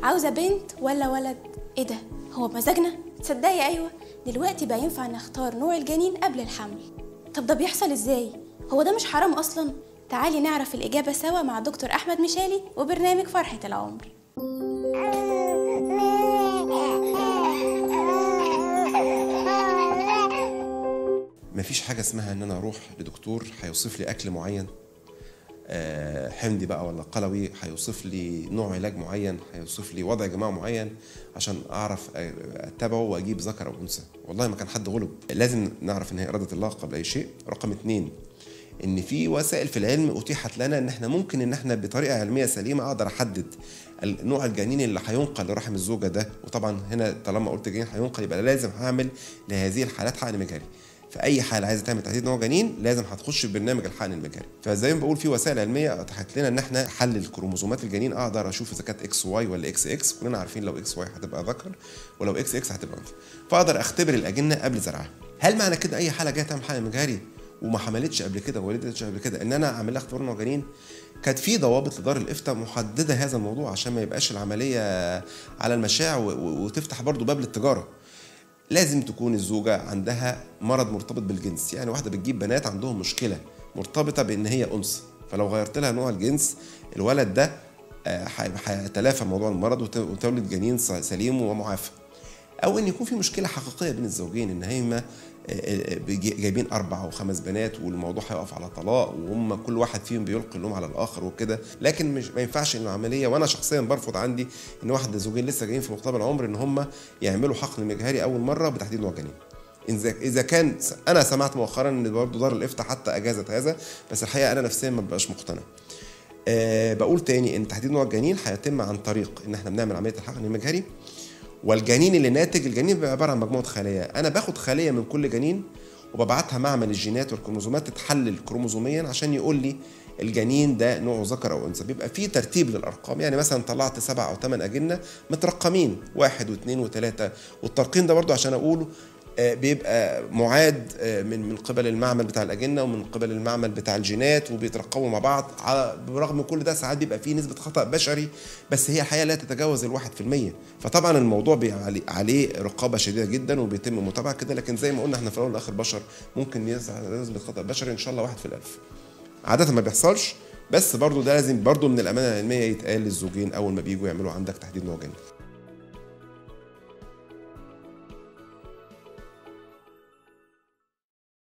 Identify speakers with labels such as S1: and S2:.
S1: عاوزة بنت ولا ولد ايه ده هو بمزاجنا تصدقي ايوه دلوقتي بقى ينفع نختار نوع الجنين قبل الحمل طب ده بيحصل ازاي هو ده مش حرام اصلا تعالي نعرف الإجابة سوا مع دكتور أحمد مشالي وبرنامج فرحة العمر
S2: مفيش حاجة اسمها إن أنا أروح لدكتور هيوصف لي أكل معين آه، حمضي بقى ولا قلوي هيوصف لي نوع علاج معين هيوصف لي وضع جماعي معين عشان اعرف اتبعه واجيب ذكر او انثى والله ما كان حد غلب لازم نعرف ان هي اراده الله قبل اي شيء رقم اتنين ان في وسائل في العلم اتيحت لنا ان احنا ممكن ان احنا بطريقه علميه سليمه اقدر احدد نوع الجنين اللي هينقل لرحم الزوجه ده وطبعا هنا طالما قلت جنين هينقل يبقى لازم هعمل لهذه الحالات حقن مجاري في اي حاله عايزه تعمل تحديد نوع جنين لازم هتخش ببرنامج الحقن المجاري فزي ما بقول في وسائل علميه اتاحت لنا ان احنا حلل كروموزومات الجنين اقدر اشوف اذا كانت اكس واي ولا اكس اكس كلنا عارفين لو اكس واي هتبقى ذكر ولو اكس اكس هتبقى انثى فاقدر اختبر الاجنه قبل زرعها هل معنى كده اي حاله جايه تعمل حقن مجاري وما حملتش قبل كده وما ولدتش قبل كده ان انا اعمل لها اختبار نوع جنين كانت في ضوابط لدار الافتاء محدده هذا الموضوع عشان ما يبقاش العمليه على المشاع وتفتح برضو باب للتجاره لازم تكون الزوجة عندها مرض مرتبط بالجنس يعني واحدة بتجيب بنات عندهم مشكلة مرتبطة بإن هي أنثى فلو غيرت لها نوع الجنس الولد ده آه، هيتلافى موضوع المرض وتولد جنين سليم ومعافى او ان يكون في مشكله حقيقيه بين الزوجين ان هما آه، آه، جايبين اربع او خمس بنات والموضوع هيقف على طلاق وهم كل واحد فيهم بيلقي اللوم على الاخر وكده لكن مش ما ينفعش ان العمليه وانا شخصيا برفض عندي ان واحد زوجين لسه جايين في مقتبل العمر ان هم يعملوا حقن مجهري اول مره بتحديد نوع جنين اذا كان انا سمعت مؤخرا ان برضه دار الافتاء حتى اجازت هذا بس الحقيقه انا نفسيا ما بقاش مقتنع أه بقول تاني ان تحديد نوع الجنين هيتم عن طريق ان احنا بنعمل عمليه الحقن المجهري والجنين اللي ناتج الجنين بيبقى عباره عن مجموعه خلايا انا باخد خليه من كل جنين وببعتها معمل الجينات والكروموزومات تتحلل كروموزوميا عشان يقول لي الجنين ده نوعه ذكر او انثى بيبقى في ترتيب للارقام يعني مثلا طلعت سبع او ثمان اجنه مترقمين واحد واثنين وثلاثه والترقيم ده برضو عشان اقوله آه، بيبقى معاد آه، من من قبل المعمل بتاع الاجنه ومن قبل المعمل بتاع الجينات وبيترقموا مع بعض برغم كل ده ساعات بيبقى فيه نسبه خطا بشري بس هي الحقيقه لا تتجاوز الواحد في المية فطبعا الموضوع عليه رقابه شديده جدا وبيتم متابعه كده لكن زي ما قلنا احنا في الاول والاخر بشر ممكن نسبه خطا بشري ان شاء الله واحد في الالف عاده ما بيحصلش بس برضو ده لازم برضو من الامانه العلميه يتقال للزوجين اول ما بيجوا يعملوا عندك تحديد نوع جنين